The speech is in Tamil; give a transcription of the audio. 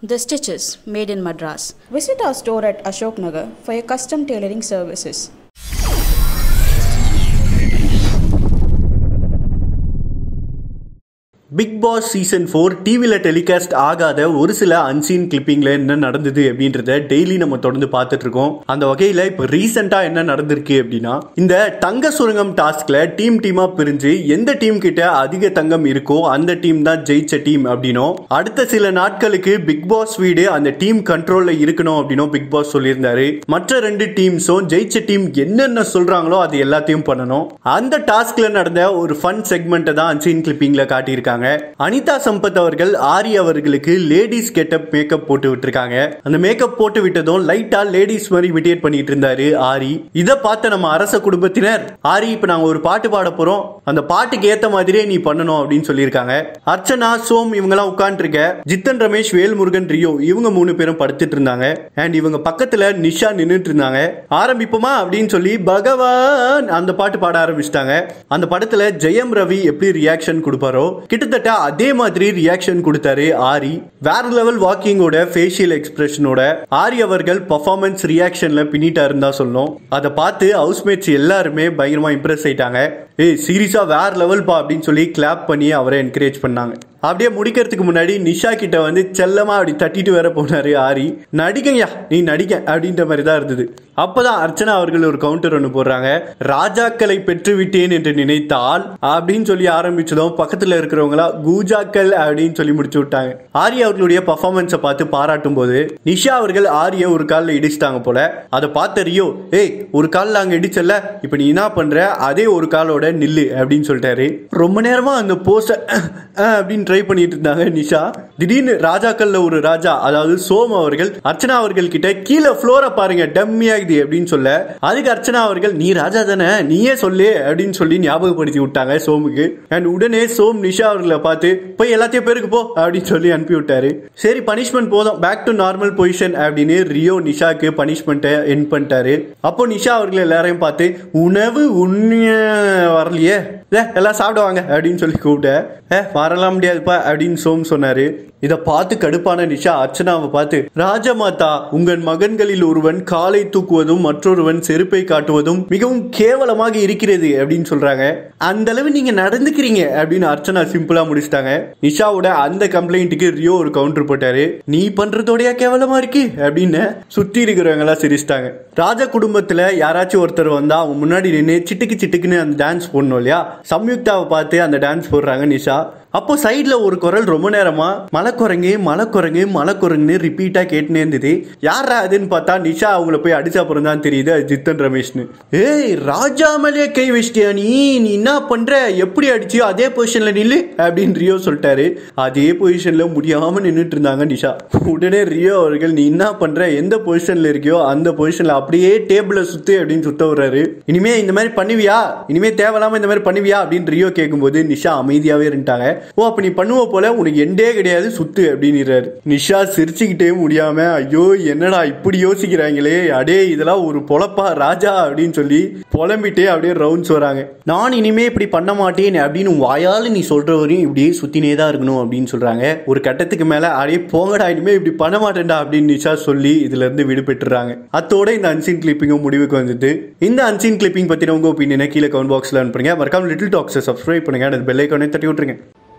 The Stitches, made in Madras. Visit our store at Ashok Nagar for your custom tailoring services. Bigg Boss season four டிவியில் டெலிகாஸ்ட் ஆகாத ஒரு சில அன்சீன் கிளிப்பிங்ல என்ன நடந்தது அப்படின்றத டெய்லி நம்ம தொடர்ந்து பார்த்துட்டு இருக்கோம் அந்த வகையில் இப்போ ரீசெண்டாக என்ன நடந்திருக்கு அப்படின்னா இந்த தங்க சுரங்கம் டாஸ்க்ல டீம் டீமா பிரிஞ்சு எந்த டீம் கிட்ட அதிக தங்கம் இருக்கோ அந்த டீம் தான் ஜெயிச்ச டீம் அப்படின்னும் அடுத்த சில நாட்களுக்கு பிக் பாஸ் வீடு அந்த டீம் கண்ட்ரோல்ல இருக்கணும் அப்படின்னும் பிக் பாஸ் சொல்லியிருந்தாரு மற்ற ரெண்டு டீம்ஸும் ஜெயிச்ச டீம் என்னென்ன சொல்றாங்களோ அது எல்லாத்தையும் பண்ணணும் அந்த டாஸ்க்ல நடந்த ஒரு ஃபன் செக்மெண்ட்டை தான் அன்சீன் கிளிப்பிங்ல காட்டியிருக்காங்க அனிதா சம்பத் அவர்கள் ஆரி அவர்களுக்கு லேடிஸ் கெட்டப் மேக்கப் போட்டு விட்டுருக்காங்க அந்த மேக்கப் போட்டு விட்டதும் லைட்டா லேடிஸ் மாதிரி இமிடியேட் பண்ணிட்டு இருந்தாரு ஆரி இதை பார்த்த நம்ம அரச குடும்பத்தினர் ஆரி இப்ப நாங்க ஒரு பாட்டு பாட போறோம் அந்த பாட்டுக்கு ஏத்த மாதிரியே நீ பண்ணணும் அப்படின்னு சொல்லியிருக்காங்க அர்ச்சனா சோம் இவங்கெல்லாம் உட்காந்துருக்க ஜித்தன் ரமேஷ் வேல்முருகன் ரியோ இவங்க மூணு பேரும் படுத்துட்டு இருந்தாங்க அண்ட் இவங்க பக்கத்துல நிஷா நின்னுட்டு இருந்தாங்க ஆரம்பிப்போமா அப்படின்னு சொல்லி பகவான் அந்த பாட்டு பாட ஆரம்பிச்சிட்டாங்க அந்த படத்துல ஜெயம் ரவி எப்படி ரியாக்ஷன் கொடுப்பாரோ கிட்டத்தட்ட அதே மாதிரி ரியாக்ஷன் கொடுத்தாரு ஆரி வேற லெவல் வாக்கிங்கோட ஃபேஷியல் எக்ஸ்பிரஷனோட ஆரி அவர்கள் பர்ஃபார்மன்ஸ் ரியாக்ஷன்ல பின்னிட்டாருன்னு தான் சொல்லணும் அதை பார்த்து ஹவுஸ்மேட்ஸ் எல்லாருமே பயங்கரமா இம்ப்ரெஸ் ஆயிட்டாங்க ஏய் சீரியஸா வேற லெவல் பா அப்படின்னு சொல்லி கிளாப் பண்ணி அவரை என்கரேஜ் பண்ணாங்க அப்படியே முடிக்கிறதுக்கு முன்னாடி நிஷா கிட்ட வந்து செல்லமா அப்படி தட்டிட்டு வேற போனாரு ஆரி நடிகையா நீ நடிக்க அப்படின்ற மாதிரி தான் இருந்தது அப்பதான் அர்ச்சனா அவர்கள் ஒரு கவுண்டர் ஒன்று போடுறாங்க ராஜாக்களை பெற்று விட்டேன் என்று நினைத்தால் அப்படின்னு சொல்லி ஆரம்பிச்சதும் பக்கத்துல இருக்கிறவங்களா கூஜாக்கள் அப்படின்னு சொல்லி முடிச்சு விட்டாங்க ஆரி அவர்களுடைய பர்ஃபார்மன்ஸை பார்த்து பாராட்டும் போது நிஷா அவர்கள் ஆரிய ஒரு காலில் இடிச்சிட்டாங்க போல அதை பார்த்த ரியோ ஏய் ஒரு காலில் அங்க இடிச்சல இப்ப நீ என்ன பண்ற அதே ஒரு காலோட நில்லு அப்படின்னு சொல்லிட்டாரு ரொம்ப நேரமா அந்த போஸ்ட அப்படின்னு ட்ரை பண்ணிட்டு இருந்தாங்க நிஷா திடீர்னு ராஜாக்கள்ல ஒரு ராஜா அதாவது சோம் அவர்கள் அர்ச்சனா அவர்கள் கிட்ட கீழே ஃப்ளோரை பாருங்க டம்மி ஆகுது அப்படின்னு சொல்ல அதுக்கு அர்ச்சனா அவர்கள் நீ ராஜா தானே நீயே சொல்லு அப்படின்னு சொல்லி ஞாபகப்படுத்தி விட்டாங்க சோமுக்கு அண்ட் உடனே சோம் நிஷா அவர்களை பார்த்து போய் எல்லாத்தையும் பேருக்கு போ அப்படின்னு சொல்லி அனுப்பி விட்டாரு சரி பனிஷ்மெண்ட் போதும் பேக் டு நார்மல் பொசிஷன் அப்படின்னு ரியோ நிஷாக்கு பனிஷ்மெண்ட்டை என் பண்ணிட்டாரு அப்போ நிஷா அவர்கள் எல்லாரையும் பார்த்து உணவு உண்மைய வரலையே ஏ எல்லாம் சாப்பிடுவாங்க அப்படின்னு சொல்லி கூப்பிட்டேன் ஏ வரலாம் முடியாதுப்பா அப்படின்னு சோம் சொன்னாரு இதை பார்த்து கடுப்பான நிஷா அர்ச்சனாவை பார்த்து ராஜமாதா உங்கள் மகன்களில் ஒருவன் காலை தூக்குவதும் மற்றொருவன் செருப்பை காட்டுவதும் மிகவும் கேவலமாக இருக்கிறது அப்படின்னு சொல்றாங்க அந்த அளவு நீங்க நடந்துக்கிறீங்க அப்படின்னு அர்ச்சனா சிம்பிளா முடிச்சிட்டாங்க நிஷாவோட அந்த கம்ப்ளைண்ட்டுக்கு ரியோ ஒரு கவுண்டர் போட்டாரு நீ பண்றதோடய கேவலமா இருக்கு அப்படின்னு சுத்தி இருக்கிறவங்க எல்லாம் சிரிச்சிட்டாங்க ராஜ குடும்பத்துல யாராச்சும் ஒருத்தர் வந்தா அவங்க முன்னாடி நின்று சிட்டுக்கு சிட்டுக்குன்னு அந்த டான்ஸ் போடணும் இல்லையா சம்யுக்தாவை பார்த்து அந்த டான்ஸ் போடுறாங்க நிஷா அப்போ சைட்ல ஒரு குரல் ரொம்ப நேரமா மலைக்குரங்கு மலைக்குரங்கு மலைக்குரங்குன்னு ரிப்பீட்டா கேட்டுனே இருந்தது யாரா அதுன்னு பார்த்தா நிஷா அவங்கள போய் அடிச்ச அப்புறம் தான் தெரியுது அது ஜித்தன் ரமேஷ்னு ஏய் ராஜா மேலே கை வச்சிட்டியா நீ நீ என்ன பண்ற எப்படி அடிச்சியோ அதே பொசிஷன்ல நில்லு அப்படின்னு ரியோ சொல்லிட்டாரு அதே பொசிஷன்ல முடியாம நின்றுட்டு இருந்தாங்க நிஷா உடனே ரியோ அவர்கள் நீ என்ன பண்ற எந்த பொசிஷன்ல இருக்கியோ அந்த பொசிஷன்ல அப்படியே டேபிள சுத்து அப்படின்னு சுத்த விடுறாரு இனிமே இந்த மாதிரி பண்ணுவியா இனிமே தேவையில்லாம இந்த மாதிரி பண்ணுவியா அப்படின்னு ரியோ கேட்கும்போது நிஷா அமைதியாவே இருந்துட்டாங்க ஓ அப்ப நீ பண்ணுவ போல உனக்கு எண்டே கிடையாது சுத்து அப்படின்னுறாரு நிஷா சிரிச்சுக்கிட்டே முடியாம ஐயோ என்னடா இப்படி யோசிக்கிறாங்களே அடே இதெல்லாம் ஒரு பொழப்பா ராஜா அப்படின்னு சொல்லி புலம்பிட்டே அப்படியே ரவுண்ட்ஸ் வராங்க நான் இனிமே இப்படி பண்ண மாட்டேன் அப்படின்னு வாயால நீ சொல்ற வரையும் இப்படியே சுத்தினே தான் இருக்கணும் அப்படின்னு சொல்றாங்க ஒரு கட்டத்துக்கு மேல அடே போங்கடா இனிமே இப்படி பண்ண மாட்டேன்டா அப்படின்னு நிஷா சொல்லி இதுல இருந்து விடுபட்டுறாங்க அத்தோட இந்த அன்சீன் கிளிப்பிங்கும் முடிவுக்கு வந்தது இந்த அன்சீன் கிளிப்பிங் பத்தின உங்க ஒப்பீனியனை கீழே கமெண்ட் பாக்ஸ்ல அனுப்புங்க மறக்காம லிட்டில் டாக்ஸை சப்ஸ்கிரைப் பண்ணுங்க அந்த பெல் ஐக்கானே தட்டி விட்டுருங்க